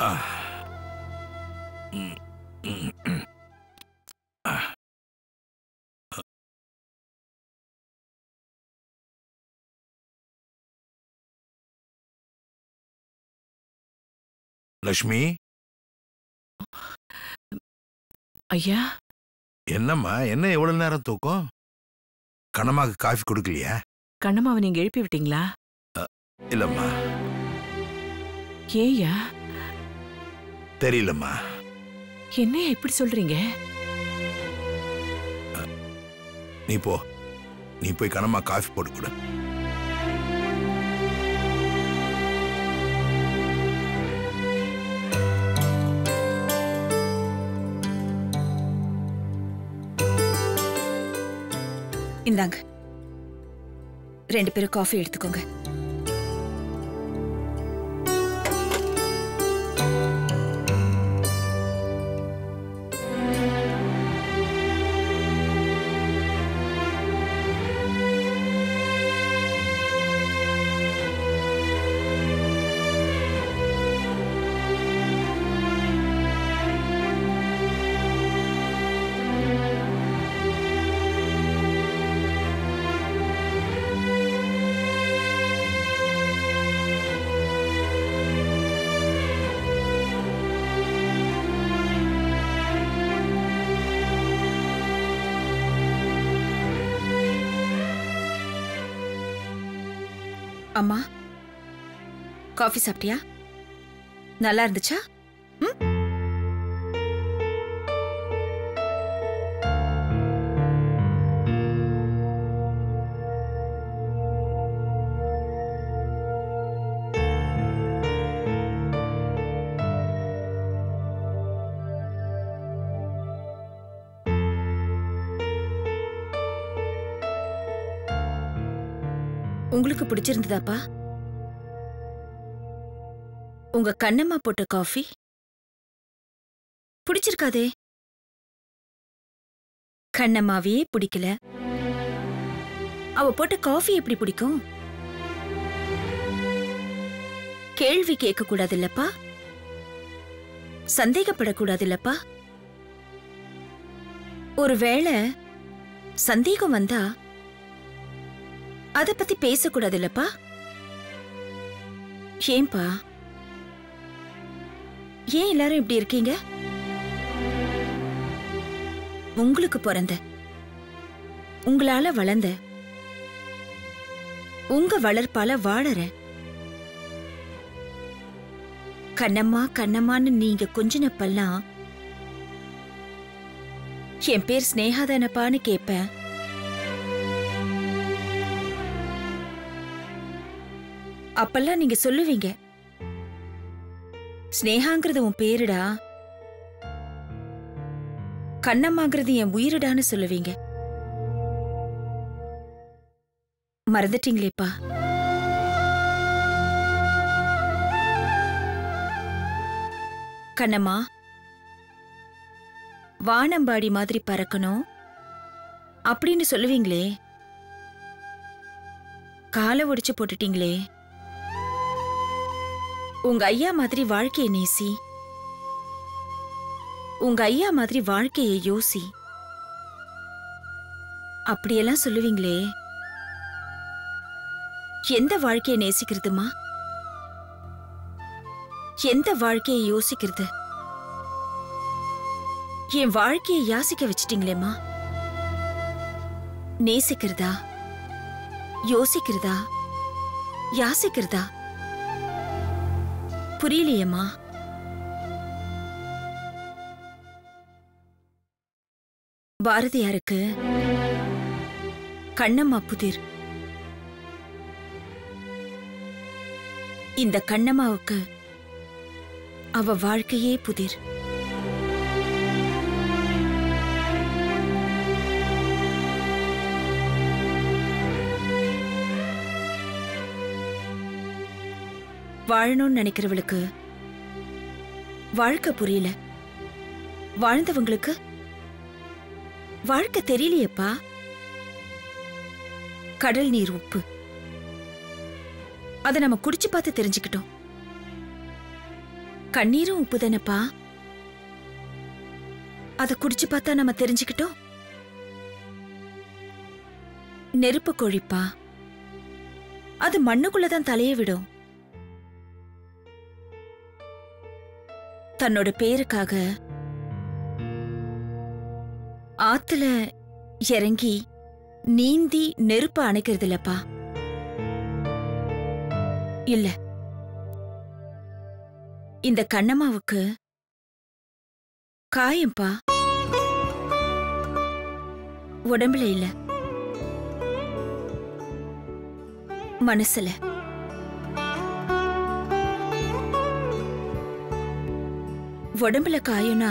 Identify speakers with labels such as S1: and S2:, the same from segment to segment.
S1: லக்ஷ்மி
S2: ஐயா
S1: என்னம்மா என்ன எவ்வளவு நேரம் தூக்கம் கணமாக்கு காஃபி கொடுக்கலையா
S2: கண்ணம்மாவை நீங்க எழுப்பி விட்டீங்களா
S1: இல்லம்மா
S2: ஏய்யா
S1: தெரியலம்மா
S2: என்னையா இப்படி சொல்றீங்க
S1: நீ போ நீ போய் கணமா காஃபி போட்டு கொடு
S3: இந்தாங்க ரெண்டு பேரும் காஃபி எடுத்துக்கோங்க அம்மா காஃபி சாப்பிட்டியா நல்லா இருந்துச்சா ம் உங்களுக்கு பிடிச்சிருந்ததாப்பா உங்க கண்ணம்மா போட்ட காஃபி பிடிச்சிருக்காதே கண்ணம்மாவே பிடிக்கல அவ போட்ட காஃபி எப்படி பிடிக்கும் கேள்வி கேட்க கூடாதுல்லப்பா சந்தேகப்படக்கூடாதுல்லப்பா ஒருவேளை சந்தேகம் வந்தா அத பத்தி பேசக்கூடாதுல்லப்பா ஏன்பா ஏன் எல்லாரும் இப்படி இருக்கீங்க உங்களுக்கு பிறந்த உங்களால வளர்ந்த உங்க வளர்ப்பால வாழறேன் கண்ணம்மா கண்ணம்மான்னு நீங்க கொஞ்சினப்பெல்லாம் என் பேர் ஸ்னேகாதானப்பான்னு கேட்பேன் அப்பெல்லாம் நீங்க சொல்லுவீங்க ஸ்னேகாங்கிறது உன் பேருடா கண்ணம்மாங்கிறது என் உயிருடான்னு சொல்லுவீங்க மறந்துட்டீங்களேப்பா கண்ணம்மா வானம்பாடி மாதிரி பறக்கணும் அப்படின்னு சொல்லுவீங்களே காலை ஒடிச்சு போட்டுட்டீங்களே உங்க ஐயா மாதிரி வாழ்க்கையை நேசி உங்க ஐயா மாதிரி வாழ்க்கையை யோசி அப்படியெல்லாம் சொல்லுவீங்களே எந்த வாழ்க்கையை நேசிக்கிறதுமா எந்த வாழ்க்கையை யோசிக்கிறது என் வாழ்க்கையை யாசிக்க வச்சிட்டீங்களேம்மா நேசிக்கிறதா யோசிக்கிறதா யாசிக்கிறதா புரியலையேம்மா பாரதியாருக்கு கண்ணம்மா புதிர் இந்த கண்ணம்மாவுக்கு அவ வாழ்க்கையே புதிர் வாழணும்னு நினைக்கிறவளுக்கு வாழ்க்கை புரியல வாழ்ந்தவங்களுக்கு வாழ்க்கை தெரியலையேப்பா கடல் நீர் உப்பு அதை நம்ம குடிச்சு பார்த்து தெரிஞ்சுக்கிட்டோம் கண்ணீரும் உப்பு தானப்பா அத குடிச்சு பார்த்தா நம்ம தெரிஞ்சுக்கிட்டோம் நெருப்பு கோழிப்பா அது மண்ணுக்குள்ளதான் தலைய விடும் தன்னோட பேருக்காக ஆத்துல இறங்கி நீந்தி நெருப்ப அணைக்கிறது இல்லப்பா இல்ல இந்த கண்ணம்மாவுக்கு காயம்பா உடம்புல இல்ல மனசுல உடம்புல காயம்னா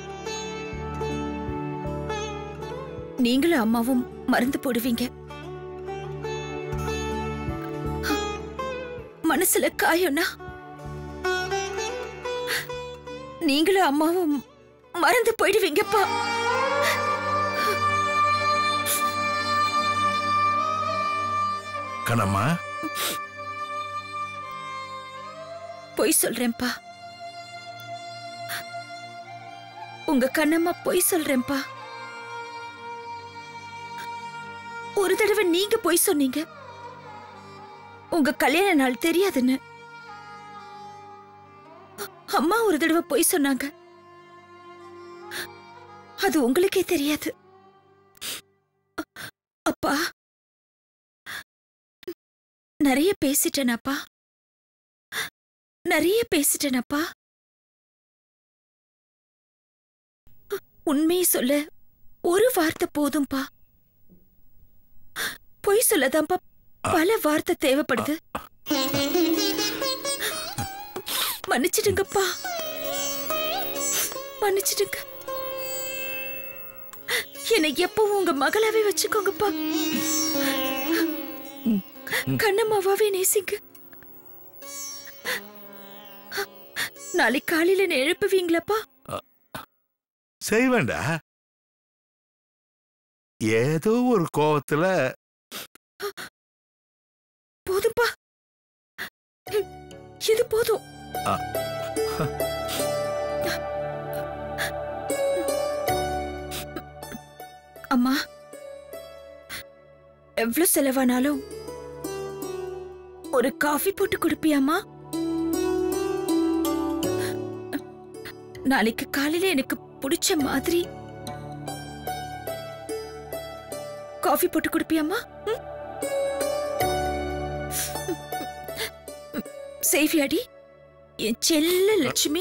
S3: நீங்களும் அம்மாவும் மருந்து போடுவீங்க மனசுல காயம்னா நீங்களும் அம்மாவும் மறந்து போயிடுவீங்கப்பா
S1: கண்ணம்மா
S3: பொய் சொல்றேன்ப்பா உங்க கண்ணம்மா பொய் சொல்றேன்ப்பா ஒரு தடவை நீங்க பொய் சொன்னீங்க உங்க கல்யாண நாள் தெரியாதுன்னு அம்மா ஒரு தடவை பொய் சொன்னாங்க அது உங்களுக்கே தெரியாது அப்பா நிறைய பேசிட்டேனாப்பா நிறைய பேசிட்டேனப்பா உண்மையை சொல்ல ஒரு வார்த்தை போதும்பா பொய் சொல்லதான்ப்பா பல வார்த்தை தேவைப்படுது மன்னிச்சிடுங்கப்பா மன்னிச்சிடுங்க என்னை எப்பவும் உங்க மகளாவே வச்சுக்கோங்கப்பா கண்ணம்மாவாவே நேசிங்க நாளைக்கு காலையில என்னை எழுப்புவீங்களாப்பா
S1: செய்வேண்டா ஏதோ ஒரு கோவத்துல
S3: போதும்பா இது போதும்
S1: ஆ.
S3: அம்மா எவ்வளவு செலவானாலும் ஒரு காஃபி போட்டு கொடுப்பியாம்மா நாளைக்கு காலையில எனக்கு பிடிச்ச மாதிரி காஃபி போட்டு கொடுப்பியாம்மா ம்? செய்வியாடி என் செல்ல லட்சுமி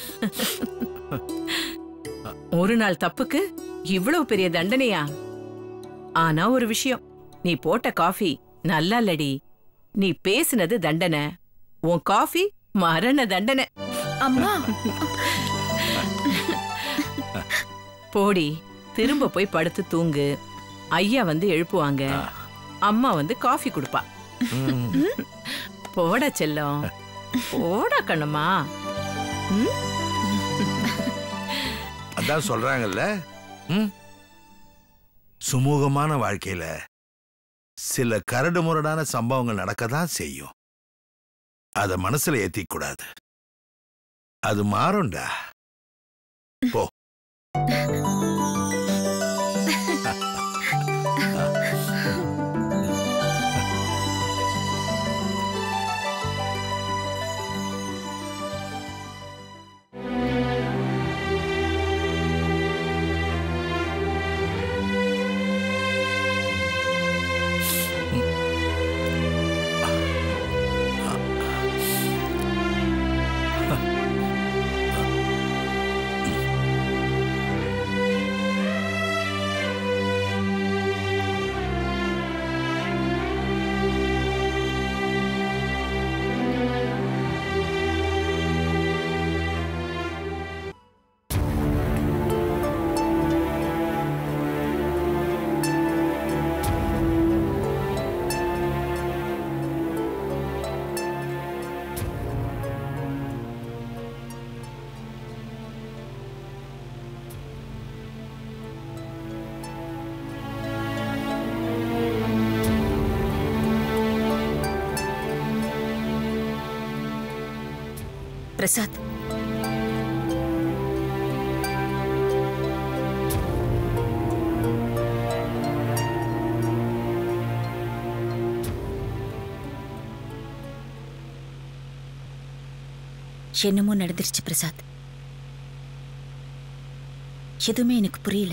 S2: ஒரு நாள் தப்புக்கு இவ்வளவு பெரிய தண்டனையா ஆனா ஒரு விஷயம் நீ போட்ட காஃபி நல்லா இல்லடி நீ பேசினது தண்டனை உன் காஃபி மரண தண்டனை
S3: அம்மா
S2: போடி திரும்ப போய் படுத்து தூங்கு ஐயா வந்து எழுப்புவாங்க அம்மா வந்து காஃபி கொடுப்பா
S1: ம்,
S2: போடா செல்லம் போடா கண்ணம்மா ம்?
S1: அதான் சொல்றாங்கல்ல ம்? சுமூகமான வாழ்க்கையில சில கரடு முரடான சம்பவங்கள் நடக்கதான் செய்யும் அத மனசுல ஏத்திக்க கூடாது அது மாறும்டா போ
S3: பிரசாத் என்னமோ நடந்துருச்சு பிரசாத் எதுவுமே எனக்கு புரியல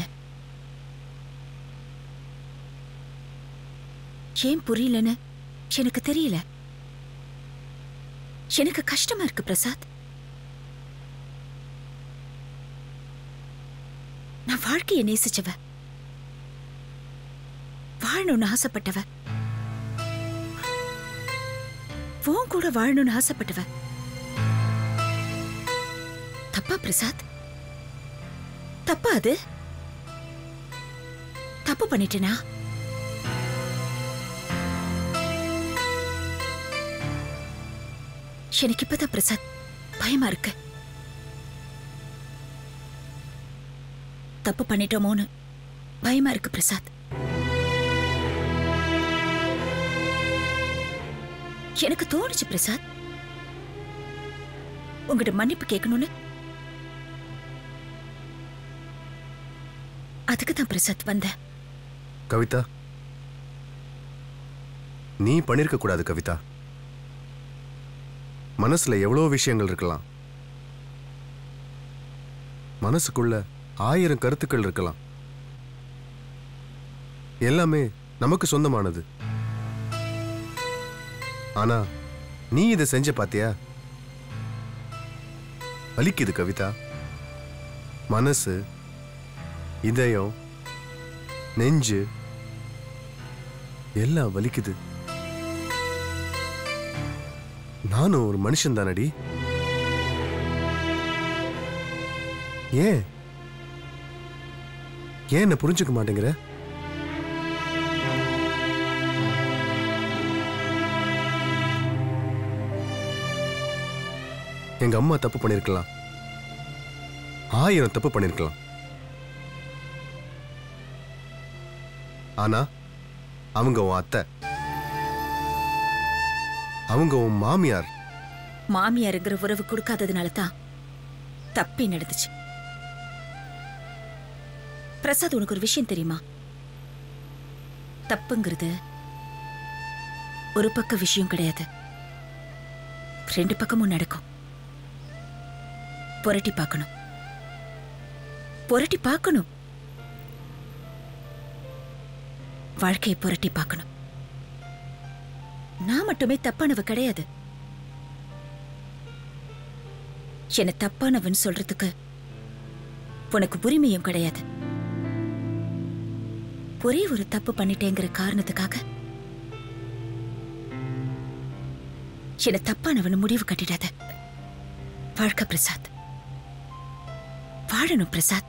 S3: ஏன் புரியலன்னு எனக்கு தெரியல எனக்கு கஷ்டமா இருக்கு பிரசாத் நான் வாழ்க்கையை நேசிச்சவ வாழணும்னு ஆசைப்பட்டவ உன் கூட வாழணும்னு ஆசைப்பட்டவ தப்பா பிரசாத் தப்பா அது தப்பு பண்ணிட்டேனா எனக்கு இப்பதான் பிரசாத் பயமா இருக்கு தப்பு பண்ணிட்டோமோன்னு பயமா இருக்கு பிரசாத் எனக்கு தோணுச்சு பிரசாத் உங்ககிட்ட மன்னிப்பு கேட்கணும்னு அதுக்கு தான் பிரசாத் வந்தேன்
S4: கவிதா நீ பண்ணிருக்க கூடாது கவிதா மனசுல எவ்வளோ விஷயங்கள் இருக்கலாம் மனசுக்குள்ள ஆயிரம் கருத்துக்கள் இருக்கலாம் எல்லாமே நமக்கு சொந்தமானது ஆனா நீ இதை செஞ்ச பாத்தியா வலிக்குது கவிதா மனசு இதயம் நெஞ்சு எல்லாம் வலிக்குது நானும் ஒரு மனுஷன் தானடி ஏன் ஏன் என்ன புரிஞ்சுக்க மாட்டேங்கிற எங்க அம்மா தப்பு பண்ணிருக்கலாம் ஆயிரம் தப்பு பண்ணிருக்கலாம் ஆனா அவங்க உன் அத்தை அவங்க உன் மாமியார்
S3: மாமியாருங்கிற உறவு கொடுக்காததுனால தான் தப்பே நடந்துச்சு பிரசாத் உனக்கு ஒரு விஷயம் தெரியுமா தப்புங்கிறது ஒரு பக்க விஷயம் கிடையாது ரெண்டு பக்கமும் நடக்கும் புரட்டி பார்க்கணும் புரட்டி பார்க்கணும் வாழ்க்கையை புரட்டி பார்க்கணும் நான் மட்டுமே தப்பானவ கிடையாது என்ன தப்பானவன் சொல்றதுக்கு உனக்கு உரிமையும் கிடையாது ஒரே ஒரு தப்பு பண்ணிட்டேங்கிற காரணத்துக்காக என்ன தப்பானவன் முடிவு கட்டிடாத வாழ்க்கை பிரசாத் வாழணும் பிரசாத்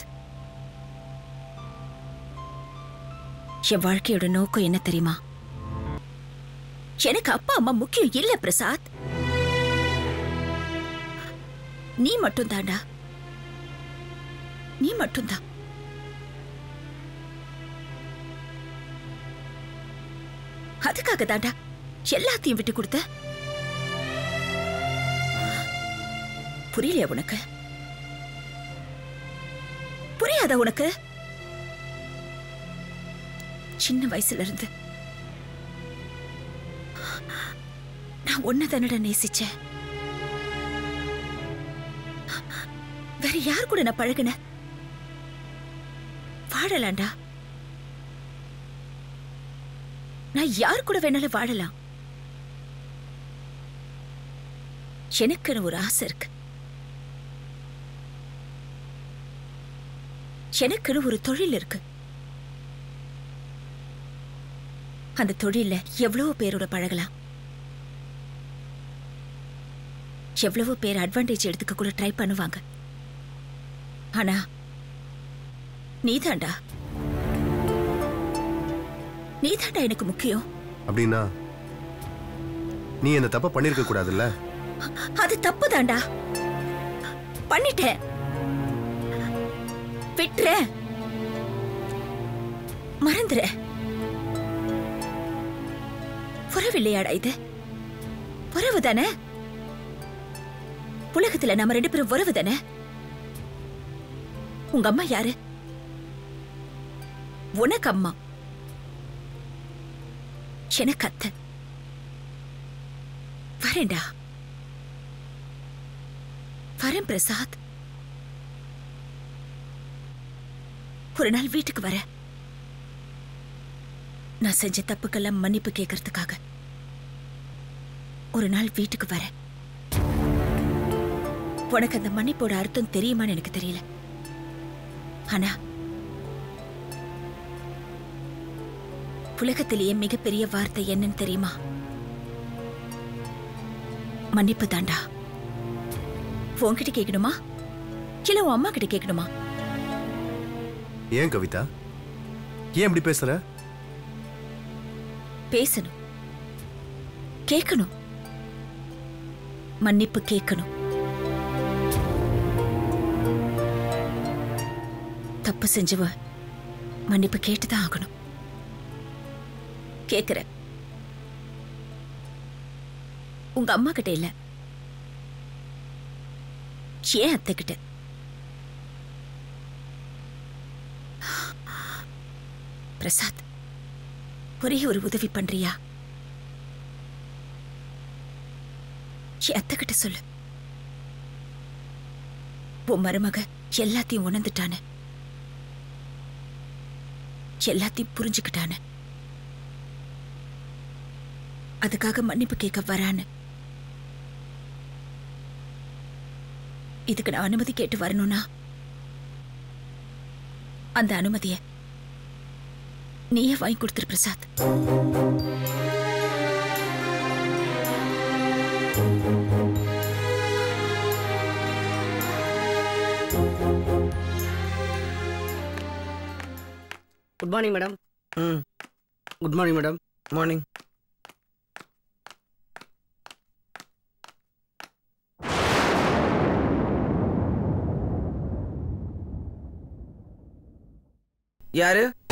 S3: என் வாழ்க்கையோட நோக்கம் என்ன தெரியுமா எனக்கு அப்பா அம்மா முக்கியம் இல்ல பிரசாத் நீ மட்டும் தாண்டா நீ மட்டும்தான் அதுக்காக தாண்டா எல்லாத்தையும் விட்டு கொடுத்த புரியலையா உனக்கு புரியாதா உனக்கு சின்ன வயசுல இருந்து நான் ஒன்ன தானடா நேசிச்சேன் வேற யார் கூட நான் பழகினேன் வாழலாம்டா நான் யார் கூட வேணாலும் வாழலாம் எனக்குன்னு ஒரு ஆசை இருக்கு எனக்குன்னு ஒரு தொழில் இருக்கு அந்த தொழில்ல எவ்வளவு பேரோட பழகலாம் எவ்வளவோ பேர் அட்வான்டேஜ் எடுத்துக்க கூட ட்ரை பண்ணுவாங்க ஆனா நீதாண்டா நீதாண்டா எனக்கு முக்கியம்
S4: அப்படின்னா நீ என்ன தப்பா பண்ணிருக்க கூடாதுல்ல
S3: அது தப்புதாண்டா பண்ணிட்டேன் விட்டுறேன் மறந்துற உறவில்லையாடா இது உறவு தானே உலகத்துல நம்ம ரெண்டு பேரும் உறவு தானே உங்க அம்மா யாரு உனக்கு அம்மா எனக்கு அத்தை வரேன்டா வரேன் பிரசாத் ஒரு நாள் வீட்டுக்கு வர நான் செஞ்ச தப்புக்கெல்லாம் மன்னிப்பு கேட்கறதுக்காக ஒரு நாள் வீட்டுக்கு வர உனக்கு அந்த மன்னிப்போட அர்த்தம் தெரியுமான்னு எனக்கு தெரியல ஆனா உலகத்திலேயே மிகப்பெரிய வார்த்தை என்னன்னு தெரியுமா மன்னிப்பு தாண்டா உன்கிட்ட கேட்கணுமா இல்ல உன் அம்மா கிட்ட கேட்கணுமா
S4: ஏன் கவிதா ஏன் இப்படி பேசுற
S3: பேசணும் கேட்கணும் மன்னிப்பு கேட்கணும் தப்பு செஞ்சவ மன்னிப்பு கேட்டுதான் ஆகணும் கேக்குற உங்க அம்மா கிட்ட இல்ல ஏன் அத்தை கிட்ட பிரசாத் ஒரே ஒரு உதவி பண்றியா என் அத்தை கிட்ட சொல்லு உன் மருமக எல்லாத்தையும் உணர்ந்துட்டானு எல்லாத்தையும் புரிஞ்சுக்கிட்டானு அதுக்காக மன்னிப்பு கேட்க வரான்னு இதுக்கு நான் அனுமதி கேட்டு வரணும்னா அந்த அனுமதிய நீயே வாங்கி கொடுத்துரு Prasad
S5: good morning madam hmm good morning madam morning யாரு